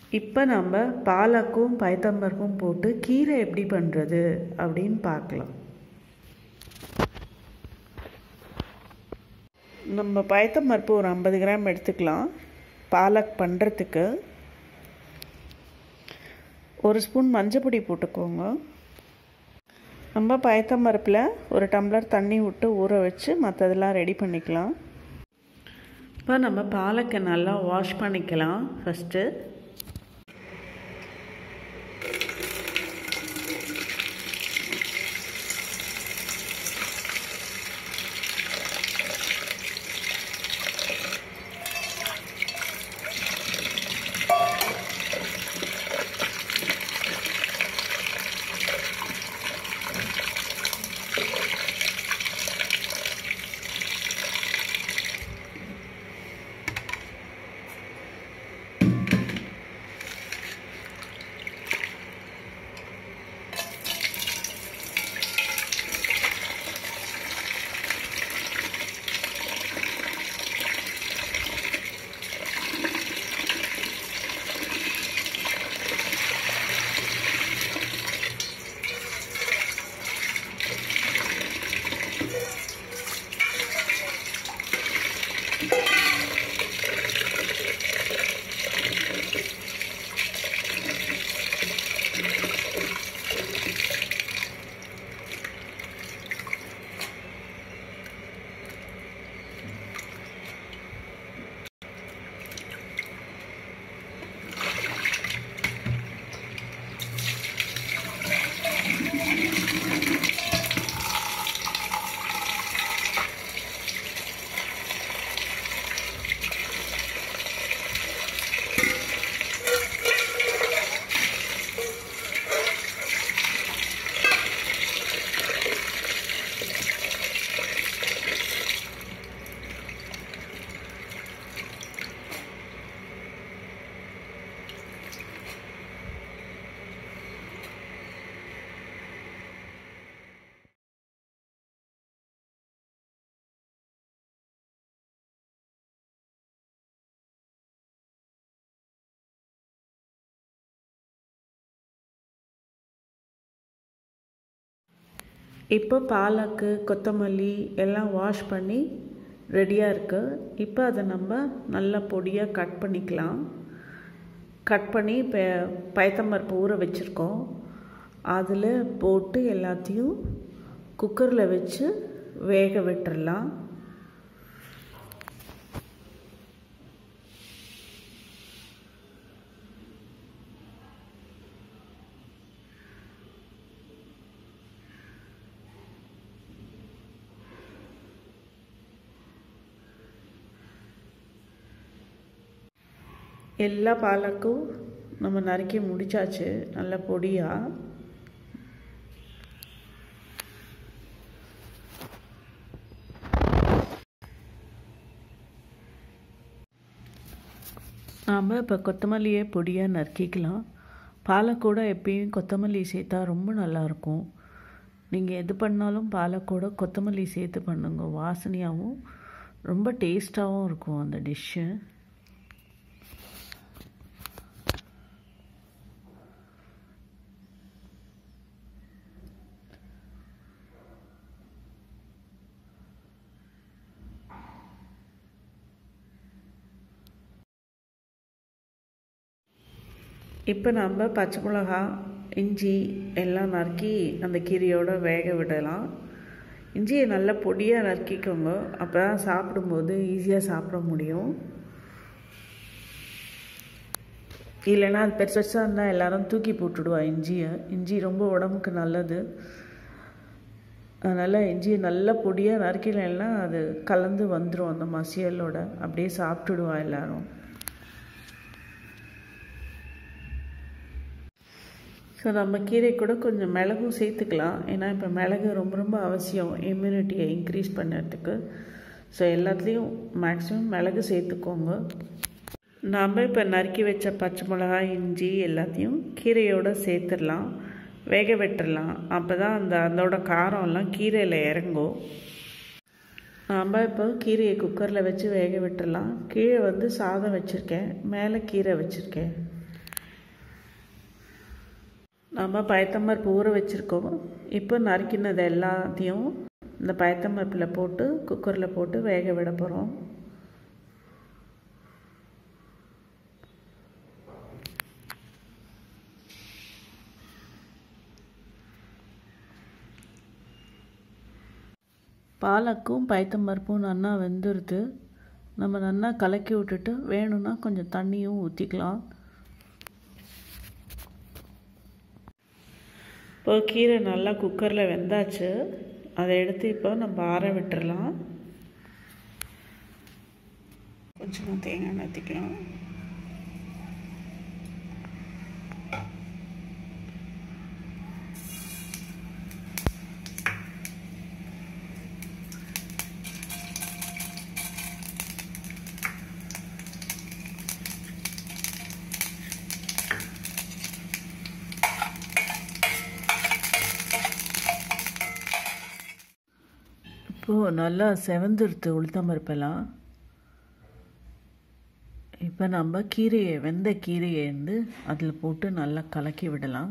இப்போ நம்ம பாலக்கும் பயத்தம்பருப்பும் போட்டு கீரை எப்படி பண்ணுறது அப்படின்னு பார்க்கலாம் நம்ம பயத்தம்பருப்பு ஒரு ஐம்பது கிராம் எடுத்துக்கலாம் பாலக் பண்ணுறதுக்கு ஒரு ஸ்பூன் மஞ்சப்பொடி போட்டுக்கோங்க நம்ம பயத்தம்பருப்பில் ஒரு டம்ளர் தண்ணி விட்டு ஊற வச்சு மற்றதெல்லாம் ரெடி பண்ணிக்கலாம் இப்போ நம்ம பாலக்கை நல்லா வாஷ் பண்ணிக்கலாம் ஃபஸ்ட்டு இப்போ பாலக்கு கொத்தமல்லி எல்லாம் வாஷ் பண்ணி ரெடியாக இருக்குது இப்போ அதை நம்ம நல்லா பொடியாக கட் பண்ணிக்கலாம் கட் பண்ணி இப்போ பயத்தம்பருப்பு ஊற வச்சுருக்கோம் அதில் போட்டு எல்லாத்தையும் குக்கரில் வச்சு வேக விட்டுறலாம் எல்லா பாலக்கும் நம்ம நறுக்கி முடிச்சாச்சு நல்ல பொடியாக நாம் இப்போ கொத்தமல்லியை பொடியாக நறுக்கிக்கலாம் பாலக்கூட எப்பயும் கொத்தமல்லி சேர்த்தா ரொம்ப நல்லாயிருக்கும் நீங்கள் எது பண்ணாலும் பாலக்கூட கொத்தமல்லி சேர்த்து பண்ணுங்க வாசனையாகவும் ரொம்ப டேஸ்ட்டாகவும் இருக்கும் அந்த டிஷ்ஷு இப்போ நம்ம பச்சை மிளகா இஞ்சி எல்லாம் நறுக்கி அந்த கீரையோடு வேக விடலாம் இஞ்சியை நல்லா பொடியாக நறுக்கிக்கோங்க அப்போ தான் சாப்பிடும்போது ஈஸியாக சாப்பிட முடியும் இல்லைன்னா அது பெருசு பெருசாக இருந்தால் எல்லோரும் தூக்கி போட்டுடுவா இஞ்சியை இஞ்சி ரொம்ப உடம்புக்கு நல்லது அதனால் இஞ்சியை நல்லா பொடியாக நறுக்கலைன்னா அது கலந்து வந்துடும் அந்த மசியலோட அப்படியே சாப்பிட்டுடுவா எல்லோரும் ஸோ நம்ம கீரை கூட கொஞ்சம் மிளகும் சேர்த்துக்கலாம் ஏன்னா இப்போ மிளகு ரொம்ப ரொம்ப அவசியம் இம்யூனிட்டியை இன்க்ரீஸ் பண்ணுறதுக்கு ஸோ எல்லாத்துலேயும் மேக்ஸிமம் மிளகு சேர்த்துக்கோங்க நாம் இப்போ நறுக்கி வச்ச பச்சை மிளகாய் இஞ்சி எல்லாத்தையும் கீரையோடு சேர்த்துடலாம் வேக விட்டுடலாம் அப்போ தான் அந்த அதோட காரம்லாம் கீரையில் இறங்கும் நாம் இப்போ கீரையை குக்கரில் வச்சு வேக விட்டுடலாம் கீழே வந்து சாதம் வச்சுருக்கேன் மேலே கீரை வச்சுருக்கேன் நம்ம பயத்தம்பருப்பு ஊற வச்சுருக்கோம் இப்போ நறுக்கினது எல்லாத்தையும் இந்த பயத்தம்பருப்பில் போட்டு குக்கரில் போட்டு வேக விட போகிறோம் பாலக்கும் பயத்தம்பருப்பும் நல்லா வெந்துருது நம்ம நல்லா கலக்கி விட்டுட்டு வேணும்னா கொஞ்சம் தண்ணியும் ஊற்றிக்கலாம் இப்போ கீரை நல்லா குக்கரில் வெந்தாச்சு அதை எடுத்து இப்போ நம்ம ஆற விட்டுறலாம் கொஞ்சமாக தேங்காய் ஊற்றிக்கலாம் இப்போது நல்லா செவந்துருத்து உளுத்தம்பருப்பெல்லாம் இப்போ நம்ம கீரையை வெந்த கீரையை வந்து அதில் போட்டு நல்லா கலக்கி விடலாம்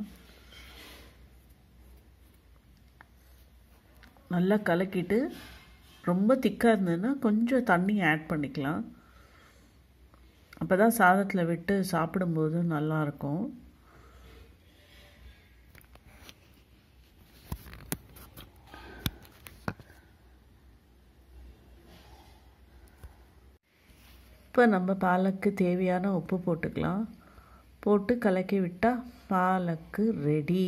நல்லா கலக்கிட்டு ரொம்ப திக்காக இருந்ததுன்னா கொஞ்சம் தண்ணி ஆட் பண்ணிக்கலாம் அப்போ தான் சாதத்தில் விட்டு சாப்பிடும்போது நல்லாயிருக்கும் இப்போ நம்ம பாலக்கு தேவையான உப்பு போட்டுக்கலாம் போட்டு கலக்கி விட்டால் பாலக்கு ரெடி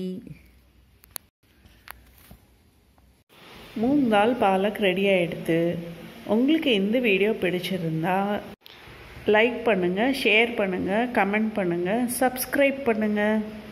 மூணு நாள் பாலக் ரெடி ஆகிடுது உங்களுக்கு இந்த வீடியோ பிடிச்சிருந்தா லைக் பண்ணுங்கள் ஷேர் பண்ணுங்கள் கமெண்ட் பண்ணுங்கள் சப்ஸ்கிரைப் பண்ணுங்கள்